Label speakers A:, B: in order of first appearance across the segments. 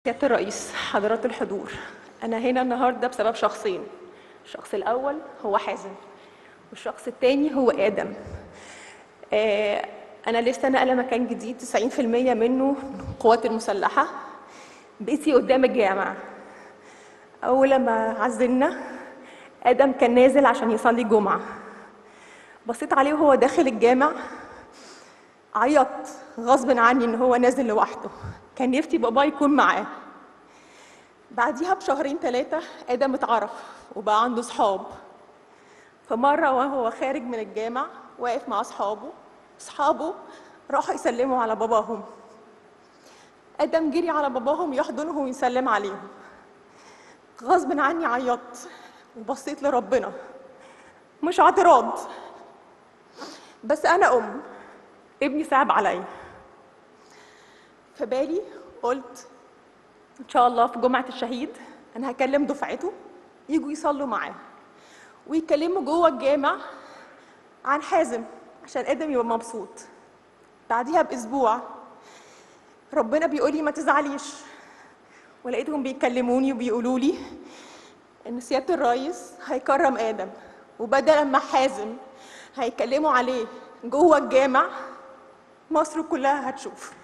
A: سيادة الرئيس حضرات الحضور أنا هنا النهاردة بسبب شخصين الشخص الأول هو حازم والشخص الثاني هو آدم آه، أنا لسه ناقلة مكان جديد 90% منه القوات المسلحة بقيتي قدام الجامع أول لما عزلنا آدم كان نازل عشان يصلي جمعة بصيت عليه وهو داخل الجامع عيطت غصب عني ان هو نازل لوحده كان نفسي بابا يكون معاه بعديها بشهرين ثلاثة آدم اتعرف وبقى عنده صحاب فمرة وهو خارج من الجامع واقف مع أصحابه أصحابه راحوا يسلموا على باباهم آدم جري على باباهم يحضنهم ويسلم عليهم غصب عني عيطت وبصيت لربنا مش اعتراض بس أنا أم ابني صعب عليا فبالي قلت ان شاء الله في جمعه الشهيد انا هكلم دفعته يجوا يصلوا معاه ويتكلموا جوه الجامع عن حازم عشان ادم يبقى مبسوط بعديها باسبوع ربنا بيقول لي ما تزعليش ولقيتهم بيكلموني وبيقولوا لي ان سياده الرئيس هيكرم ادم وبدل ما حازم هيكلموا عليه جوه الجامع مصر كلها هتشوف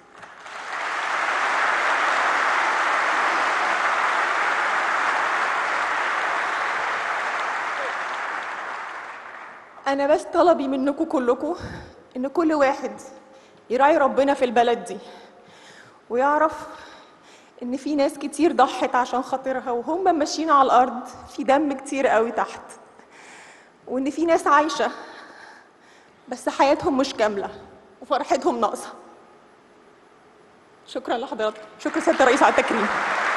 A: أنا بس طلبي منكم كلكم إن كل واحد يراعي ربنا في البلد دي ويعرف إن في ناس كتير ضحت عشان خاطرها وهم ماشيين على الأرض في دم كتير قوي تحت وإن في ناس عايشة بس حياتهم مش كاملة وفرحتهم ناقصة شكرا لحضراتكم شكرا سيادة الرئيس على التكريم